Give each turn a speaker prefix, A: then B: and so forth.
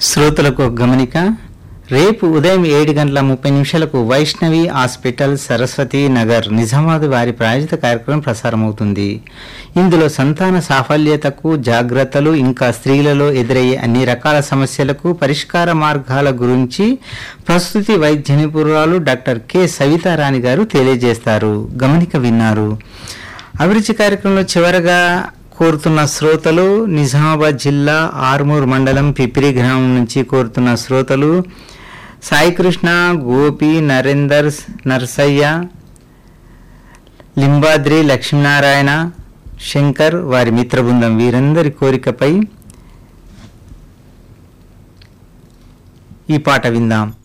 A: శ్రోతలకు ఒక గమనిక రేపు ఉదయం ఏడు గంటల ముప్పై నిమిషాలకు వైష్ణవి హాస్పిటల్ సరస్వతి నగర్ నిజామాబాద్ వారి ప్రాయోజిత కార్యక్రమం ప్రసారమవుతుంది ఇందులో సంతాన సాఫల్యతకు జాగ్రత్తలు ఇంకా స్త్రీలలో ఎదురయ్యే అన్ని రకాల సమస్యలకు పరిష్కార మార్గాల గురించి ప్రస్తుతి వైద్య నిపుణురాలు డాక్టర్ కె సవితారాణి గారు తెలియజేస్తారు గమనిక విన్నారు అభిరుచి కార్యక్రమంలో చివరగా కోరుతున్న శ్రోతలు నిజామాబాద్ జిల్లా ఆర్మూర్ మండలం పిపిరి గ్రామం నుంచి కోరుతున్న శ్రోతలు సాయికృష్ణ గోపి నరేందర్ నర్సయ్య లింబాద్రి లక్ష్మీనారాయణ శంకర్ వారి మిత్రబృందం వీరందరి కోరికపై ఈ పాట విందాం